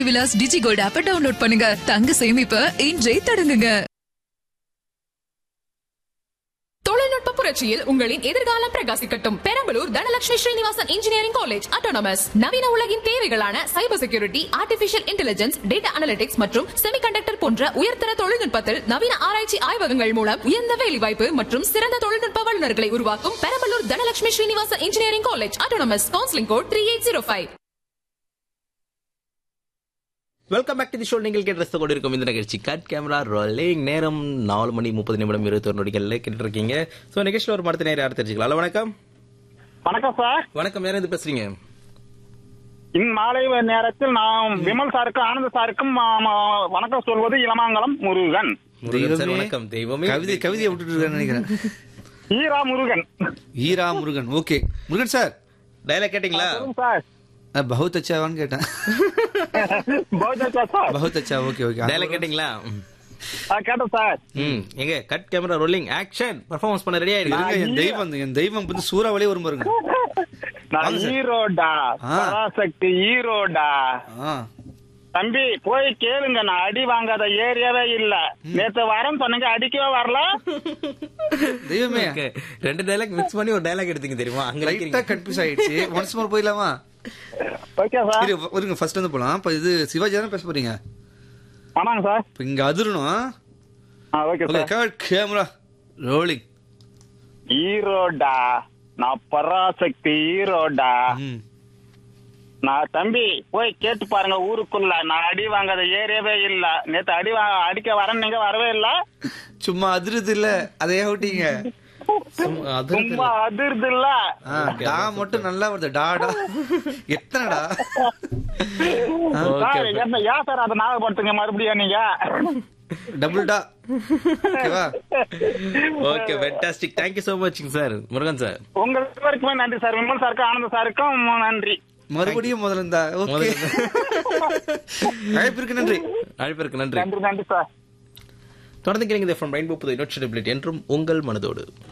Vilas digi gold ஆப்ப download பண்ணுங்க தங்க சேமிப்ப இன்றே தொடங்குங்க தொழில்நுட்ப புரட்சியில் உங்களின் எதிர்காலம் பிரகாசிக்கட்டும் Perambalur Dhanalakshmi Srinivasan engineering college autonomous நவீன உலகின் தேவைகளான cyber security artificial intelligence data analytics மற்றும் செமிகண்டக்டர் போன்ற உயர்தர தொழில்நுட்பத்தில் நவீன ஆராய்ச்சி ஆய்வகங்கள் மூலம் உயர்ந்த வேலைவாய்ப்பு மற்றும் சிறந்த தொழில்நுட்ப வல்லுநர்களை உருவாக்கும் Perambalur Dhanalakshmi Srinivasan engineering college autonomous counselling code three eight zero five welcome back to the show நீங்கள் கேட்டு ரசித்து கொண்டு இருக்கும் இந்த நிகழ்ச்சி கட் கேமரா ரோலிங் நேரம் நாலு மணி முப்பது நிமிடம் இருபத்தொரு நொடிகள்ல கேட்டு இருக்கீங்க ஸோ நிகழ்ச்சியில் ஒரு மரத்து நேரம் யார் தெரிஞ்சுக்கலாம் ஹலோ வணக்கம் வணக்கம் சார் வணக்கம் யார் இருந்து பேசுறீங்க இம்மாலை நேரத்தில் நான் விமல் சாருக்கும் ஆனந்த சாருக்கும் ஆ, ஆ, வணக்கம் சொல்வது இளமாங்கலம் முருகன் முருகன் சார் தெய்வமே. வணக்கம் தெய்வமே கவிதை கவிதையை விட்டுட்டு இருக்கான்னு நினைக்கிறேன் Era Murugan Era Murugan okay Murugan sir dialogue கேட்டிங்களா சொல்லுங்க சார் நான் பகுத் அச்சாவான்னு கேட்டேன் பௌத்தா சார் பகுத் அச்சா ஓகே ஓகே டைலாக் கேட்டிங்களா ஆ, கேட்டேன் சார் ம் எங்க cut camera rolling action performance பண்ண ரெடியா இருக்கு இருங்க என் தெய்வம் என் தெய்வம் வந்து சூறாவளியே வரும் பாருங்க நான் வாங்க சார். ஈரோடா ஆ. பராசக்தி ஈரோடா ஆ தம்பி போய் கேளுங்க நான் அடி வாங்காத ஏரியாவே இல்ல நேத்து வரேன் சொன்னீங்க அடிக்கவே வரல தெய்வமே Okay. ரெண்டு டைலாக் மிக்ஸ் பண்ணி ஒரு டைலாக் எடுத்தீங்க தெரியுமா அங்க லைட்டா நிக்கிறீங்க. கன்ஃபியூஸ் ஆயிடுச்சு ஒன்ஸ் மோர் போயிடலாமா ஓகே சார் இரு வருங்க ஃபர்ஸ்ட் வந்து போலாம் இப்ப இது சிவாஜி தானே பேச போறீங்க ஆமாங்க சார் இப்ப இங்க அதிரணும் ஆ, okay okay sir camera rolling ஈரோடா நான் பராசக்தி ஈரோடா ம் நான் தம்பி போய் கேட்டு பாருங்க ஊருக்குள்ள நான் அடி வாங்காத ஏரியாவே இல்ல நேத்து அடி வா அடிக்க வரேன் நீங்க வரவே இல்ல சும்மா அதிருது இல்ல அதையே விட்டீங்க சும்மா அது சும்மா அதிர்து இல்ல ஆ, டா மட்டும் நல்லா வருது டாடா எத்தனைடா Okay, சார், okay. என்ன ஏன் சார் அதை ஞாபகப்படுத்துங்க மறுபடியும் நீங்க டபுள் டா ஓகேவா okay fantastic thank you so much sir Murugan sir உங்க இருவருக்குமே நன்றி சார் விமல் சாருக்கும் ஆனந்த சாருக்கும் நன்றி மறுபடியும் முதல்ல இருந்தா ஓகே அழைப்பிற்கு நன்றி அழைப்பிற்கு நன்றி நன்றி நன்றி சார் தொடர்ந்து கேளுங்க ஃப்ரம் ரெயின்போ புது இனோட்சியபிலிட்டி என்றும் உங்கள் மனதோடு